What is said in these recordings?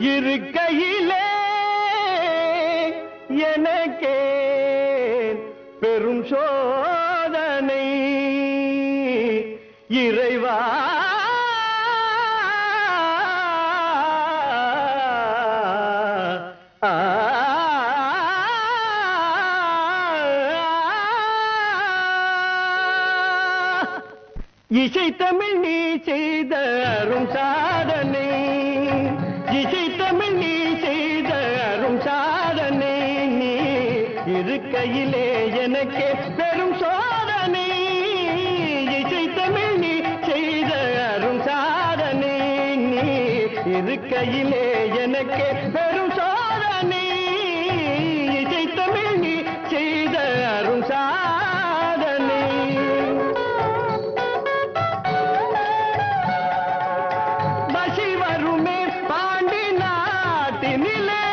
இருக்கையிலே எனக்கே பெரும் சோதனை இறைவா இசை தமிழ் நீ செய்த அரும் சாதனை இசை தமிழ் நீ செய்த அரும் சாதனை நீ இருக்கையிலே எனக்கே பெரும் சோதனை இசை தமிழ் நீ செய்த அரும் சாதனை நீ இருக்கையிலே எனக்கே பெரும் சோதனை இசை தமிழ் நீ செய்த அரும் சாதனை பசி வருமே பாண்டி நாட்டினிலே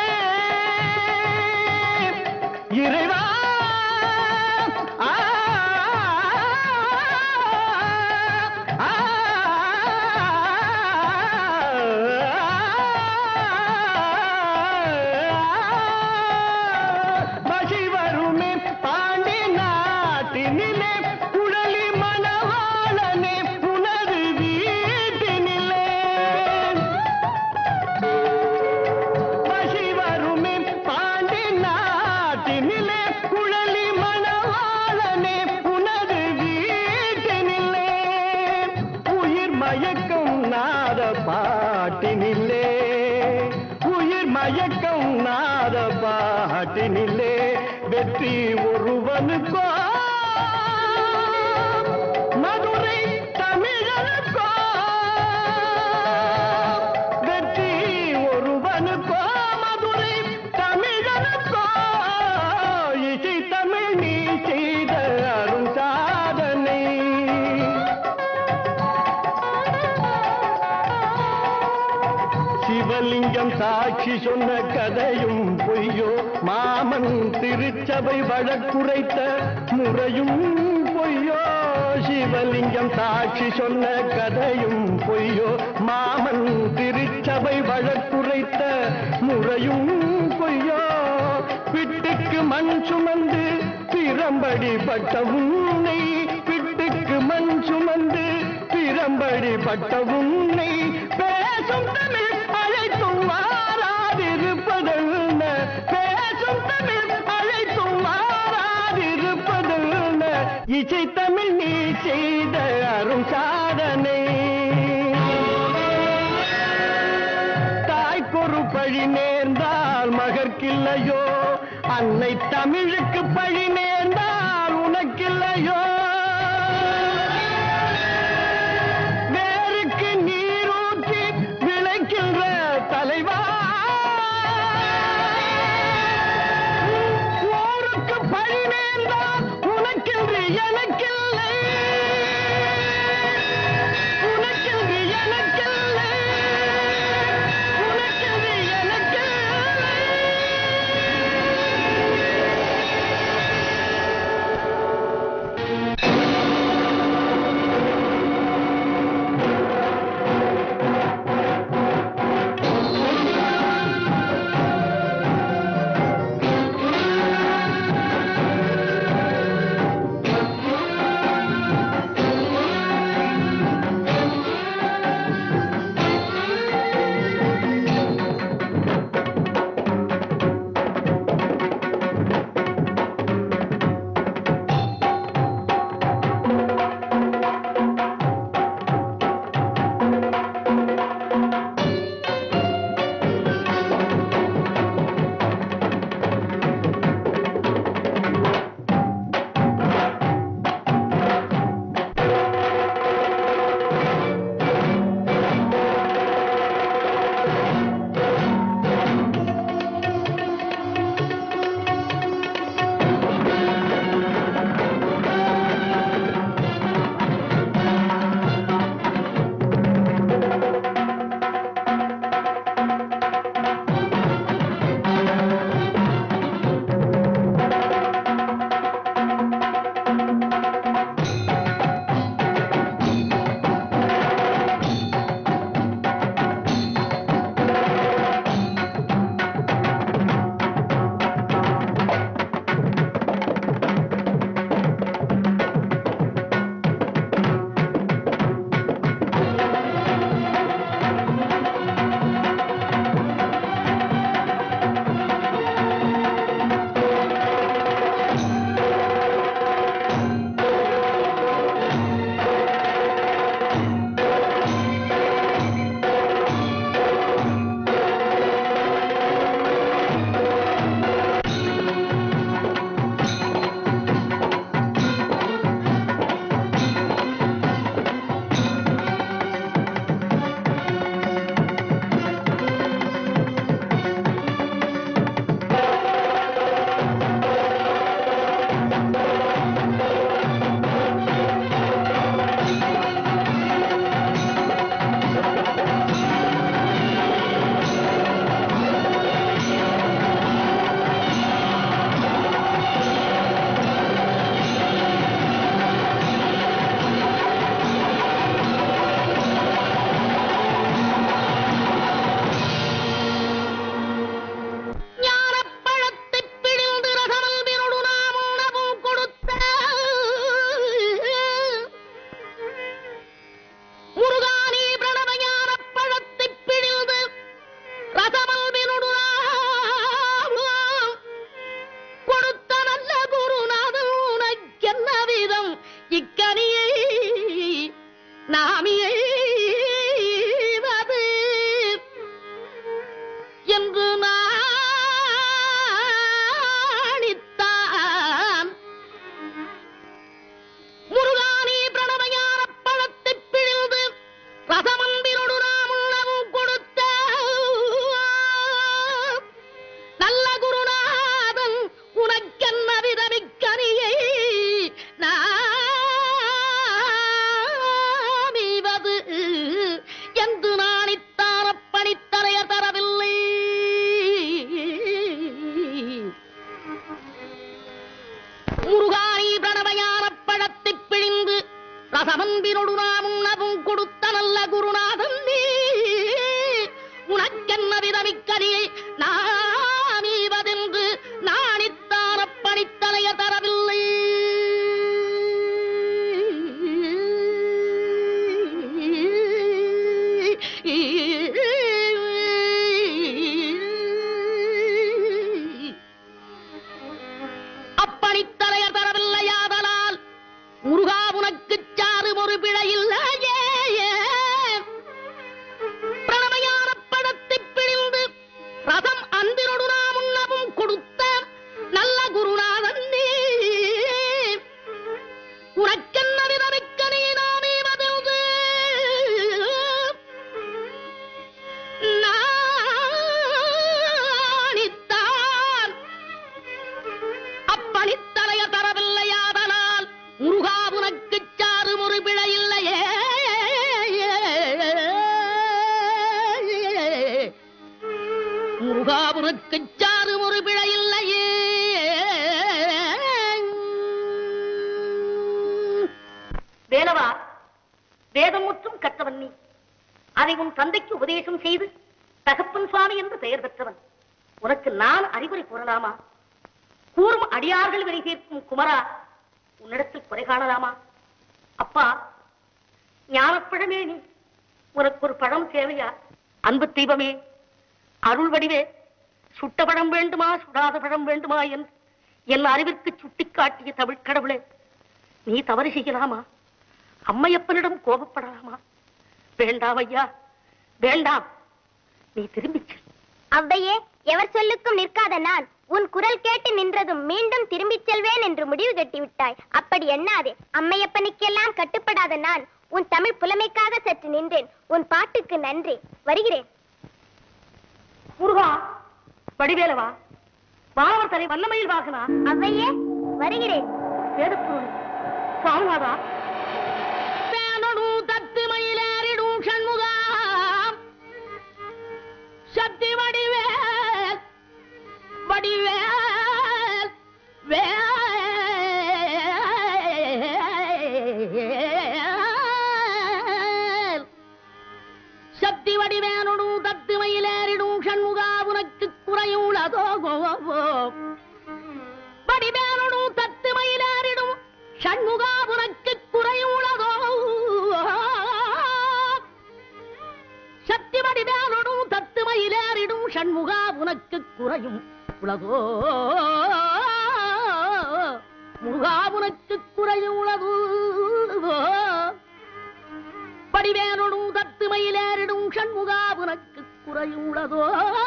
இறைவா ஆ, ஆ, பசி வருமே பாண்டி நாட்டினிலே குழலி மணவாளனே உனது வீட்டினிலே பசி வருமே பாண்டி நாட்டினிலே குழலி மணவாளனே உனது வீட்டினிலே உயிர் மயக்கம் நாத பாட்டினிலே உயிர் மயக்கம் நாத பாட்டினிலே வெற்றி ஒருவனுக்கோ மதுரை தமிழனுக்கோ வெற்றி ஒருவனுக்கோ மதுரை தமிழனுக்கோ இசை தமிழ் நீ செய்த அரும் சாதனை சிவலிங்கம் சாட்சி சொன்ன கதையும் பொய்யோ மாமன் திருச்சபை வழக்குரைத்த முறையும் பொய்யோ சிவலிங்கம் சாட்சி சொன்ன கதையும் பொய்யோ மாமன் திருச்சபை வழக்குரைத்த முறையும் பொய்யோ பிட்டுக்கு மண் சுமந்து பிரம்படி பட்ட உன்னை பிட்டுக்கு மண் சுமந்து பிரம்படி பட்ட உன்னை பேசும் தமிழ் அழைத்தும் வாராதிருப்பதென்ன பேசும் தமிழ் அழைத்தும் வாராதிருப்பதென்ன இசை தமிழ் நீ செய்த அரும் சாதனை தாய்க்கொரு பழி நேர்ந்தால் மகற்கில்லையோ அன்னை தமிழுக்கு பழி நேர்ந்தால் உனக்கில்லையோ வேருக்கு நீரூற்றி விளைக்கின்ற தலைவா ஊருக்கு பழி நேர்ந்தால் உனக்கென்று எனக்கில்லை உனக்கென்று எனக்கில்லை உனக்கென்று எனக்கில்லை அமிதமிக்கனியை நாமீவதென்று நாணித்தான பணித்தலைய தரவில்லை அப்பணித்தலையர் தரவில்லையாதலால் முருகா உனக்குச் சாறு ஒரு பிழையில்லையே பிரணமையான படத்தைப் பிழிந்து ரதம் அன்பினொடு நாம் உண்ணவும் கொடுத்த நல்ல குருநாதன் நீ உனக்கென்ன விதமிக்க நீ நாமே வதந்து நாணித்தான் அப்பணித்தலைய தரவில்லையாதனால் முருகா உனக்குச் சாறு ஒரு பிழையில்லையே முருகா உனக்குச் சாறு ஒரு பிழையில்லையே வேலவா வேதம் முற்றும் கற்றவன் நீ அதை உன் தந்தைக்கு உபதேசம் செய்து தகப்பன் சுவாமி என்று பெயர் பெற்றவன் உனக்கு நான் அறிவுரை கூறலாமா கூறும் அடியார்கள் வினை தீர்க்கும் குமரா உன்னிடத்தில் குறை காணலாமா அப்பா ஞானப்பழமே நீ உனக்கு ஒரு பழம் தேவையா அன்பு தெய்வமே அருள் வடிவே சுட்ட பழம் வேண்டுமா சுடாத பழம் வேண்டுமா என்று என் அறிவிற்கு சுட்டிக்காட்டிய தமிழ் கடவுளே நீ தவறு செய்யலாமா அம்மையப்பனிடம் கோபப்படலாமா வேண்டாம் ஐயா வேண்டாம் நீ திரும்பிச் செல் அவ்வையே எவர் சொல்லுக்கும் நிற்காத நான் உன் குரல் கேட்டு நின்றதும் மீண்டும் திரும்பிச் செல்வேன் என்று முடிவு கட்டி விட்டாய் அப்படி எண்ணாதே அம்மையப்பனுக்கெல்லாம் கட்டுப்படாத நான் உன் தமிழ் புலமைக்காக சற்று நின்றேன் உன் பாட்டுக்கு நன்றி வருகிறேன் முருகா வடிவேலவா வானவர் தலை வல்லமையில் வாகனா அவ்வையே வருகிறேன் வேதப்பொருள் சுவாமிநாதா பேனொடு தத்து மயிலேறிடும் சண்முகாம் சக்தி வடிவேல் வடிவேல் வேல் சக்தி வடிவேனொடு தத்து மயிலேறிடும் சண்முகா உனக்கு குறையுள்ளதோ வடிவேனொடு தத்து மயிலேறிடும் சண்முகா உனக்கு குறையுள்ளதோ சக்தி வடிவேனொடும் தத்து மயிலேறிடும் சண்முகா உனக்கு குறையும் உலகோ முருகா உனக்கு குறையும் உலகு படிவேனொடும் தத்து மயிலேறிடும் சண்முகா உனக்கு குறையும் உலகோ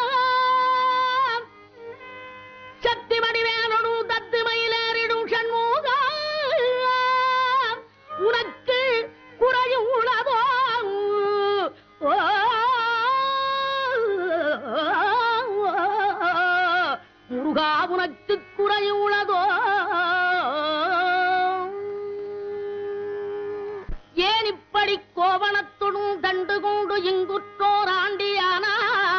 சக்தி வடிவேனொடு தத்து மயிலேறிடும் சண்முகா உனக்கு குறையும் உளதோ ஓ, முருகா உனக்கு குறையும் உளதோ ஏன் இப்படி கோவணத்துடும் தண்டு கொண்டு இங்குற்றோர் ஆண்டியானா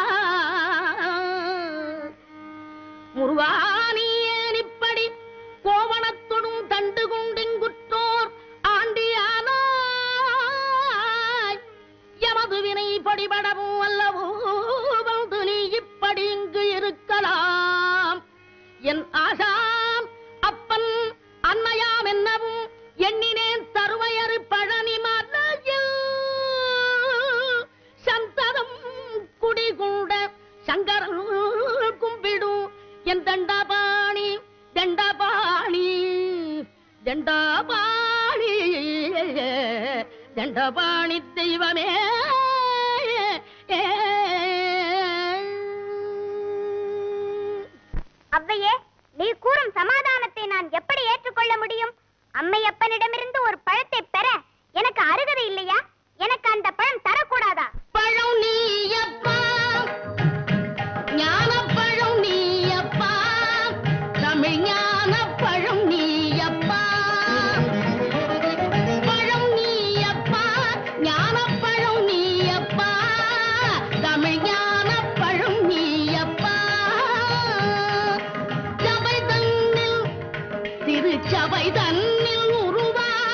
முருகா நீ ஏன் இப்படி கோவணத்துடும் தண்டு கொண்டிங்குற்றோர் ஆண்டியானாய் எமது வினை படிபடவும் அல்லவோ வந்து நீ இப்படி இங்கு இருக்கலாம் என் ஆசாம் அப்பன் அன்னையாம் என்னவும் எண்ணினேன் தருவையறு பழனி மலையில் சந்ததம் குடிகூட சங்கரன் கும்பிடும் என் தண்டபாணி தண்டபாணி தண்டபாணி தண்டபாணி தெய்வமே அவ்வையே நீ கூறும் சமாதானத்தை நான் எப்படி ஏற்றுக்கொள்ள முடியும் அம்மையப்பனிடமிருந்து ஒரு பழத்தை பெற எனக்கு அருகதை இல்லையா எனக்கு அந்த பழம் தரக்கூடாதா பழம் நீயப்பா ஞானப்பழம் நீயப்பா தமிழ் ஞானப்பழம் நீயப்பா பழம் நீயப்பா ஞானப்பழம் நீயப்பா தமிழ் ஞானப்பழம் நீயப்பா சபை தன்னில் திருச்சபை தன்னில் உருவான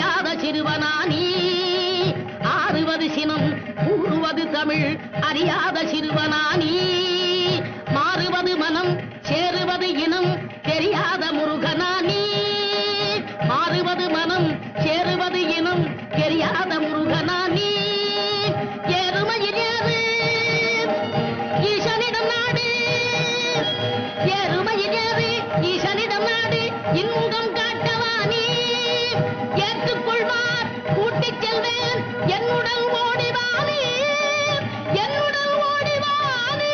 அறியாத சிறுவனா நீ ஆறுவது சினம் கூறுவது தமிழ் அறியாத சிறுவனா நீ மாறுவது மனம் சேருவது இனம் தெரியாத முருகனா நீ மாறுவது மனம் சேருவது இனம் தெரியாத முருகனா நீ எருமையில் ஏறு ஈசனிடம் நாடு எருமையில் ஏறு ஈசனிடம் நாடு இன்பம் காட்டவா நீ ஏற்றுக்கொள்வார் கூட்டிச் செல்வேன் என்னுடன் ஓடிவானே என்னுடன் ஓடிவானே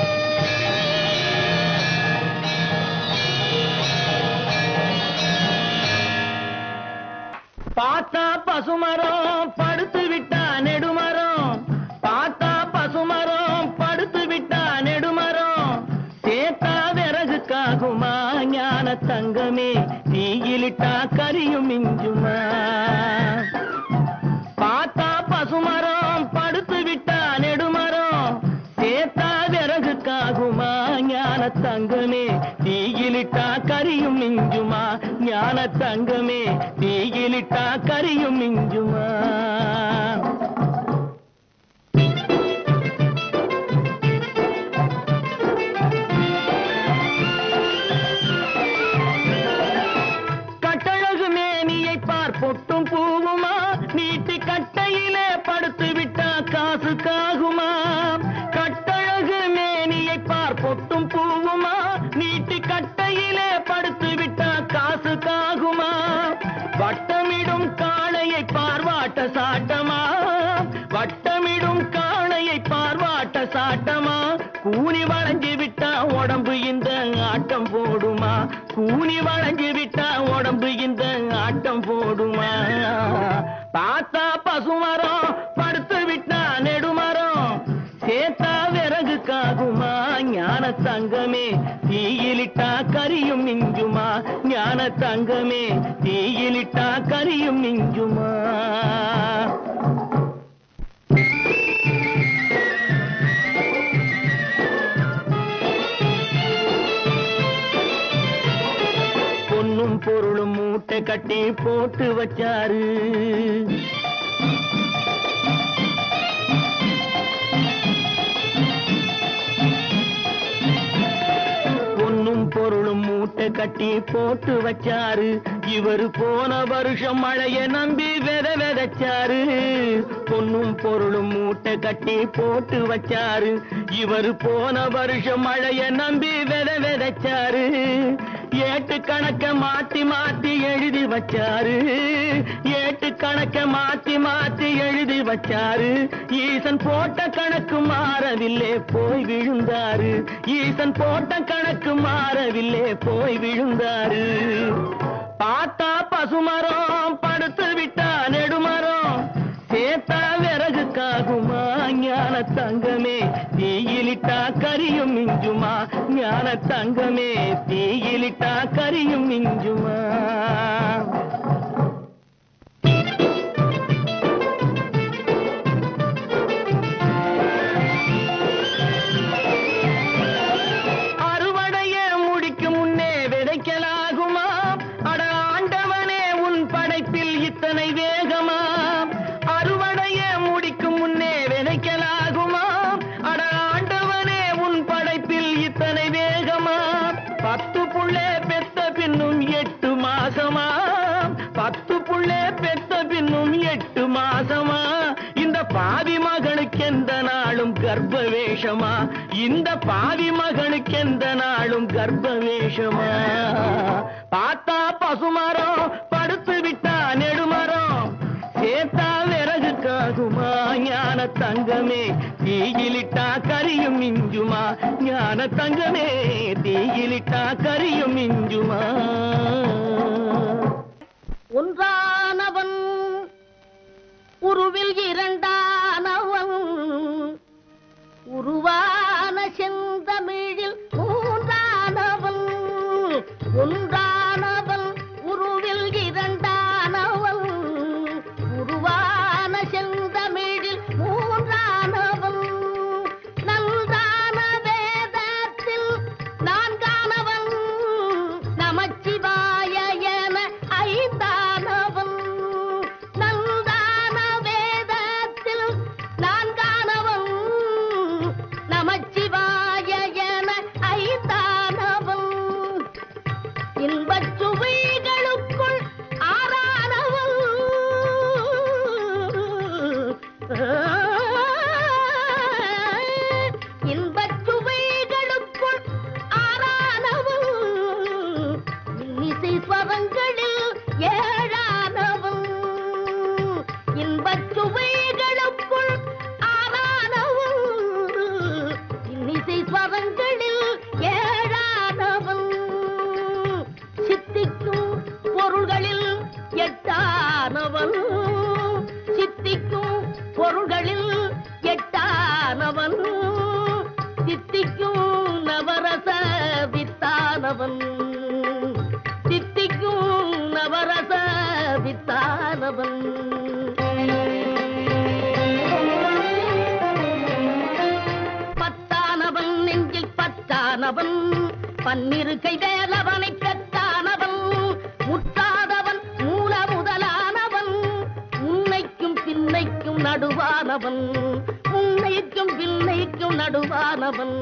பார்த்தா பசுமரம் படுத்து விட்டா நெடுமரம் பார்த்தா பசுமரம் படுத்து விட்டா நெடுமரம் சேத்தா விறகுக்காகுமா ஞான தங்கமே தீயிலிட்டா கரியும் மிஞ்சுமா பார்த்தா பசுமரம் படுத்து விட்டா நெடுமரம் சேத்தா விறகுக்காகுமா ஞான தங்கமே தீயிலிட்டா கரியும் மிஞ்சுமா ஞான தங்கமே தீயிலிட்டா கரியும் மிஞ்சுமா கட்டழகு மேனியை பார் பொட்டும் பூவுமா நீட்டி கட்டையிலே படுத்து விட்டா காசு காகுமா கட்டழகு மேனியை பார் பொட்டும் பூவுமா நீட்டி கட்டையிலே படுத்து விட்டா காசு காகுமா வட்டமிடும் காளையை பார்வாட்ட சாட்டமா வட்டமிடும் காளையை பார்வாட்ட சாட்டமா கூனி வளைஞ்சு விட்டா உடம்பு இந்த ஆட்டம் போடுமா கூனி வளைஞ்சு விட்டா உடம்பு இந்த ஆட்டம் போடுமா பார்த்தா பசுமரம் படுத்து விட்டா நெடுமரம் சேத்தா விறகு காகுமா ஞான தங்கமே தீயிலிட்டா கரியும் மிஞ்சுமா ஞான தங்கமே தீயிலிட்டா கரியும் மிஞ்சுமா பொன்னும் பொருளும் மூட்டை கட்டி போட்டு வச்சாரு பொன்னும் பொருளும் மூட்டை கட்டி போட்டு வச்சாரு இவரு போன வருஷம் மழைய நம்பி வித விதைச்சாரு பொன்னும் பொருளும் மூட்டை கட்டி போட்டு வச்சாரு இவரு போன வருஷம் மழைய நம்பி வித விதைச்சாரு ஏட்டு கணக்க மாத்தி மாத்தி எழுதி வச்சாரு ஏட்டு கணக்க மாத்தி மாத்தி எழுதி வச்சாரு ஈசன் போட்ட கணக்கு மாறவில்லை போய் விழுந்தாரு ஈசன் போட்ட கணக்கு மாறவில்லை போய் விழுந்தாரு பார்த்தா பசுமரம் படுத்து விட்டா நெடுமரம் சேத்தா விறகுக்காகுமா ஞான தங்கமே தீயிலிட்டா கரியும் மிஞ்சுமா ஞான தங்கமே தீயிலிட்டா கரியும் மிஞ்சுமா அறுவடைய முடிக்கும் முன்னே விதைக்கலாகுமா அட ஆண்டவனே உன் படைப்பில் இத்தனை வேகமா அறுவடைய முடிக்கும் முன்னே விதைக்கலாகுமா அட ஆண்டவனே உன் படைப்பில் இத்தனை வேகமா பத்து புள்ளே பெத்த பின்னும் எட்டு மாசமா பத்து புள்ளே பெத்த பின்னும் எட்டு மாசமா இந்த பாவி மகனுக்கு எந்த நாளும் கர்ப்ப வேஷமா இந்த பாவி மகனுக்கு எந்த நாளும் கர்ப்ப வேஷமா பார்த்தா பசுமரம் படுத்து விட்டா நெடுமரம் சேத்தா விறகுக்காகுமா ஞான தங்கமே தீயிலிட்டா கரியும் மிஞ்சுமா ஞான தங்கமே தீயிலிட்டா கரியும் மிஞ்சுமா ஒன்றானவன் உருவில் இரண்டானவன் உருவான செந்தமிழில் மூன்றானவன் ஒன்றானவன் உருவில் இரண்டானவன் உருவான செந்தமிழில் மூன்றானவன் நன்றான வேதத்தில் நான்கானவன் நமச்சிவாய என ஐந்தானவன் பத்தானவன் பத்தானவன் நெஞ்சில் பத்தானவன் பன்னிருக்கை வேலவனை பெற்றானவன் முற்றாதவன் மூல முதலானவன் உன்னைக்கும் பின்னைக்கும் நடுவானவன் உன்னைக்கும் பின்னைக்கும் நடுவானவன்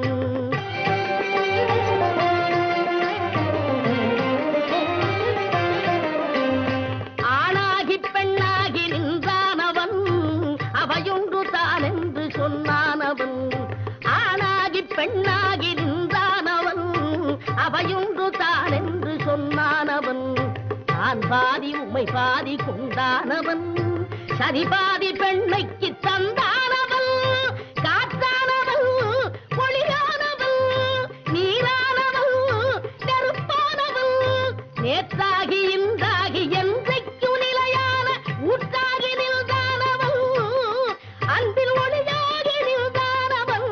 ஆணாகி பெண்ணாகி நின்றானவன் அவையொன்று தான் என்று சொன்னானவன் ஆணாகி பெண்ணாகி நின்றானவன் அவையொன்று தான் என்று சொன்னானவன் நான் பாதி உமை பாதி கொண்டானவன் சரி பாதி பெண்மைக்கு தந்தானவன் காற்றானவன் ஒளியானவன் நீரானவன் நெருப்பானவன் நேற்றாகி இன்றாகி என்றைக்கும் நிலையான ஊற்றாகி நின்றானவன் அன்பில் ஒளியாகி நின்றானவன்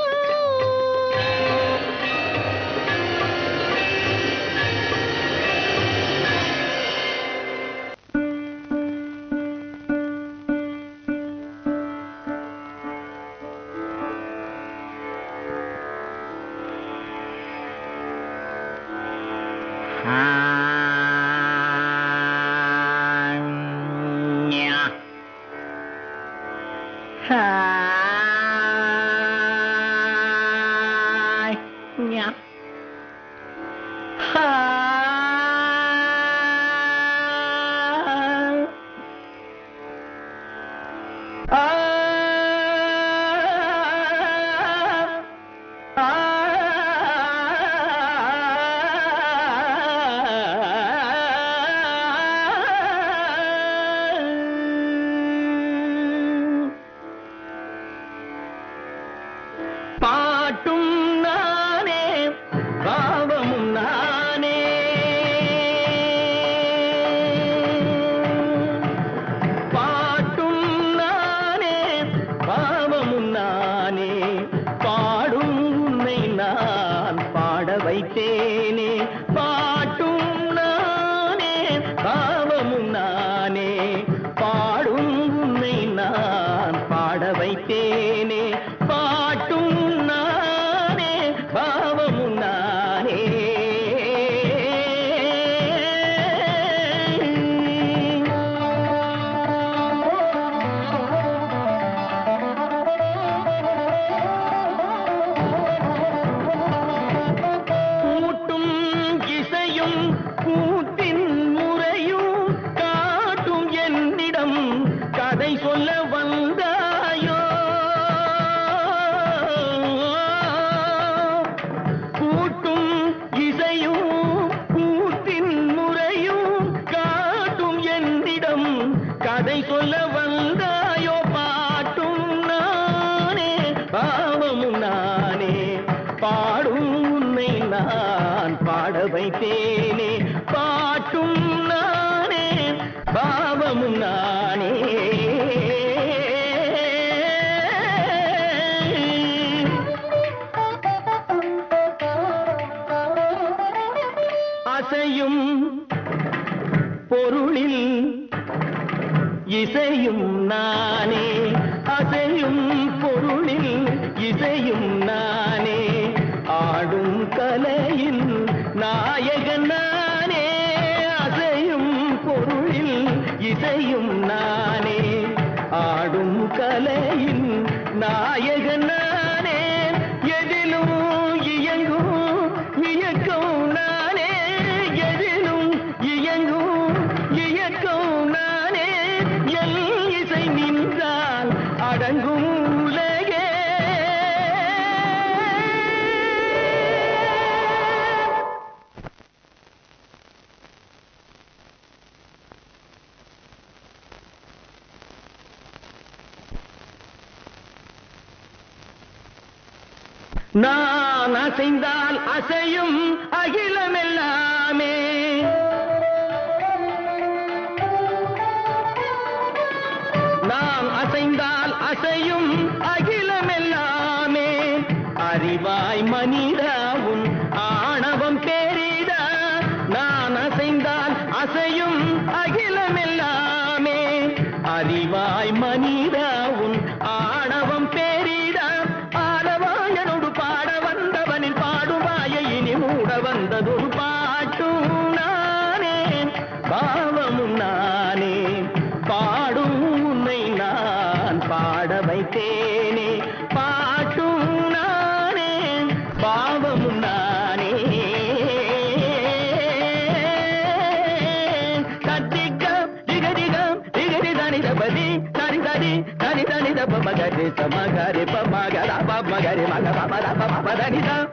பாட்டும் நானே பாவமும் நானே பாட்டும் நானே பாவமும் நானே பாடும் உன்னை நான் பாட வைத்தேனே பாட்டும் நானே பாவமும் நானே பாடும் உன்னை நான் பாட வைத்தேனே பாட்டும் நானே பாவமும் நானே கூட்டும் இசையும் கூத்தின் முறையும் காட்டும் என்னிடம் கதை சொல்ல வந்தாயோ கூட்டும் இசையும் கூத்தின் முறையும் காட்டும் என்னிடம் கதை சொல்ல வந்தாயோ பாட்டும் நானே பாவமும் நானே பாடும் உன்னை நான் பாட வைத்தேனே பாட்டும் நானே பாவமும் நானே அசையும் பொருளில் இசையும் நானே அசையும் பொருளில் இசையும் நானே ஆடும் கலையில் நாயகன் நானே அசையும் பொருளில் இசையும் நானே ஆடும் கலையில் நாயகன் நானே எதிலும் இயங்கும் இயக்கம் நானே எதிலும் இயங்கும் இயக்கம் நானே எல் இசை நின்றால் அடங்கும் உலகே நான் அசைந்தால் அசையும் அகிலமெல்லாமே நான் அசைந்தால் அசையும் அகிலமெல்லாமே அறிவாய் மனிதாவும் ஆணவம் பேரிடா நான் அசைந்தால் அசையும் அகிலமெல்லாமே அறிவாய் மனிதா உன் ஆணவம் பேரிடா ஆடவாயனோடு பாட வந்தவனின் பாடுவாய இனி மூட வந்ததொரு பாட்டும் நானே பாவமும் நானே பாடும் உன்னை நான் பாட வைத்தேனே பாட்டும் நானே பாவமும் நானே தத்திக்கம் திகதிகம் திகதி தனி தபதி தனி தனி தனி தனி தப மகரி சமகரி பமகர பமகரி மக பமர பம தனிதம்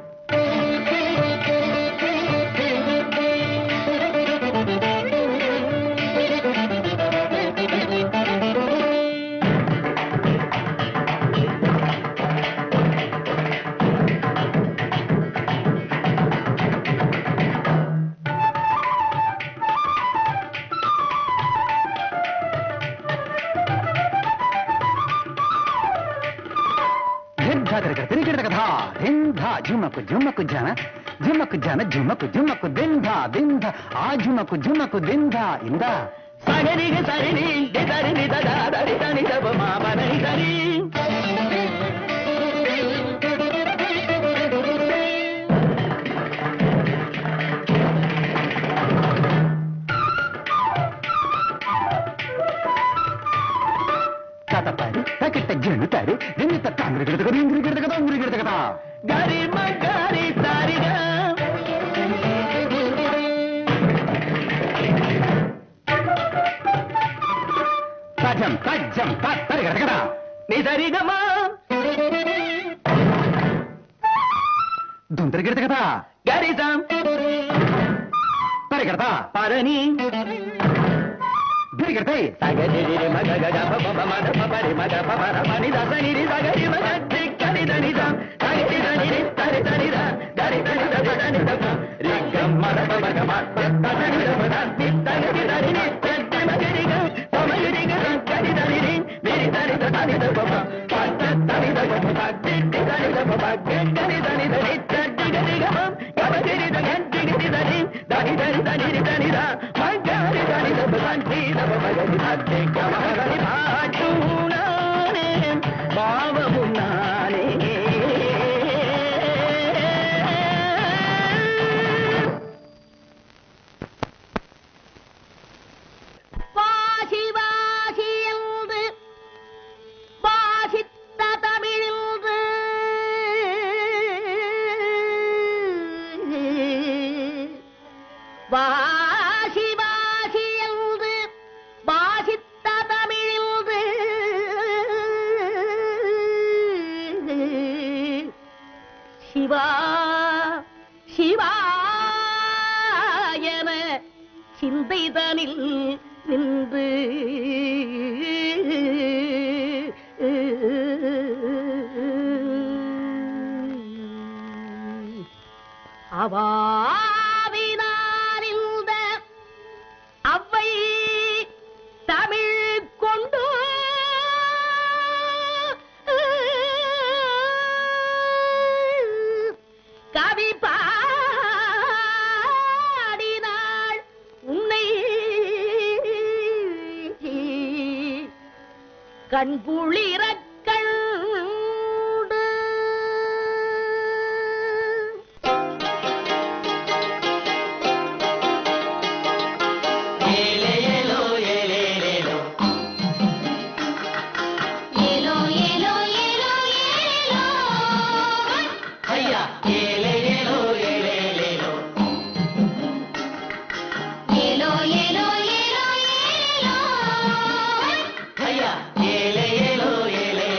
తిరిగిడగదా దింధా జుమ్మకు జుమ్మకు జన జుమ్మకు జన జుమ్మకు జుమ్మకు దింధా దింధ ఆ జుమ్మకు జుమ్మకు దింధా ఇందా சகரிக சரிணி தரிணி ததா தரி தனி தப மாமனை தரி కథపరి తకిట్ట జను తరి దిన్నిత తంగిరిగిడగదా ఇంగిరిగిడగదా ఉంగిరిగిడగదా கரி மகரி சரிக తజం తజ్జం తరిగిడగదా நீ சரிகமா దుంతరిగిడగదా கரிசம் తరిగిడదా பரணி దిరిగిడతాయి சகரி மக கக பப மத பபரி மக பபர மணி தசனி சகரி மக கரி தனிதம் சகரி தனி தரி தனித தரி தனி தப தனி தப ரிகம் மத பப கம தசனி தப தனி தனி தனி நி தட்டி மகரிக சமயரிக கரி தனி நி மிரி தனி தனி தப பத்த தனி தப பத்தி தனி தப பக்கி கரி தனி தனி தட்டி கரி கம கமகிரி தனி கரி தனி தனி தனி தனி தனி தா மகரி தனி தப தனி தப மகரி தட்டி கமகரி பாட்டுனானே பாவமும் நானே வாசி வாசி என்று வாசித்த தமிழின்று வாசி வாசி என்று வாசித்த தமிழின்று சிவா சிவா என சிந்தைதனில் நின்று அவாவினார் இந்த அவ்வை தமிழ் கொண்டு கவி பாடினாள் உன்னை கண்புளிரக் கண்டு ஏலோ ஏலோ ஏலோ ஏலோ ஏலோ ஏலோ ஏலோ ஏலோ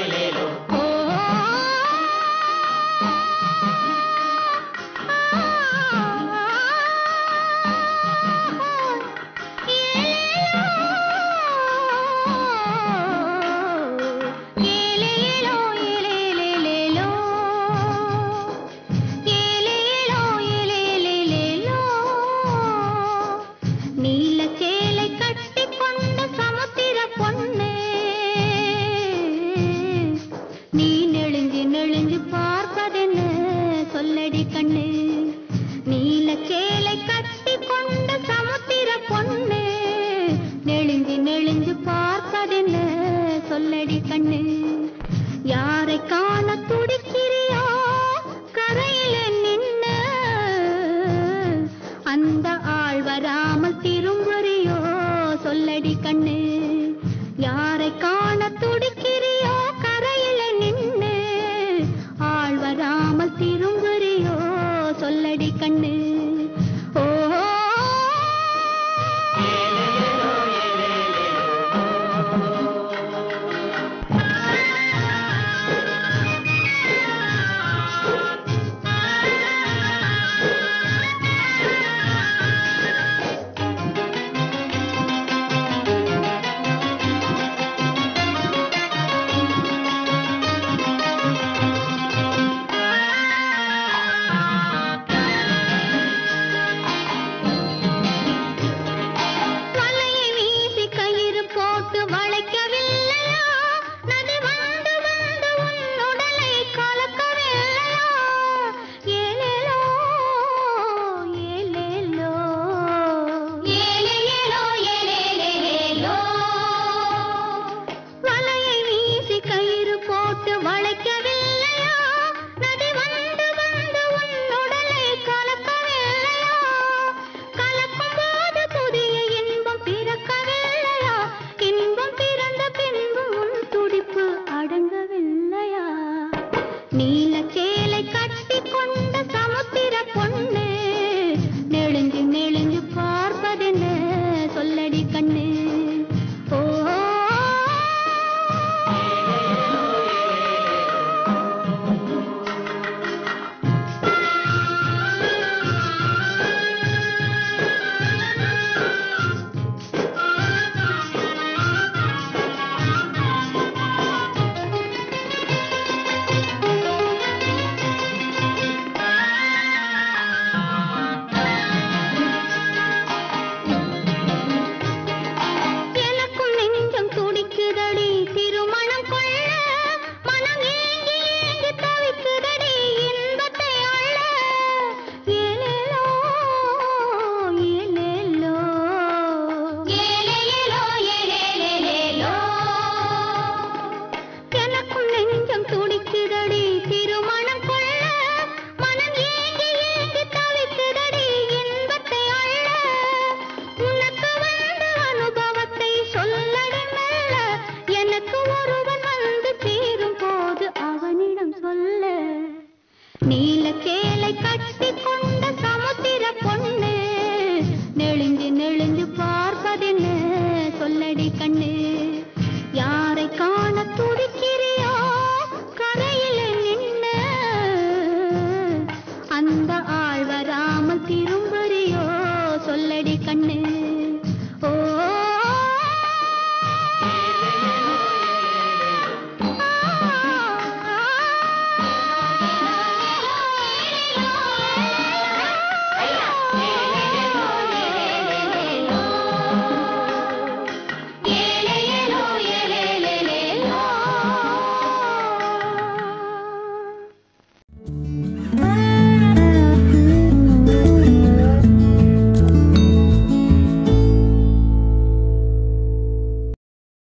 கண்ணு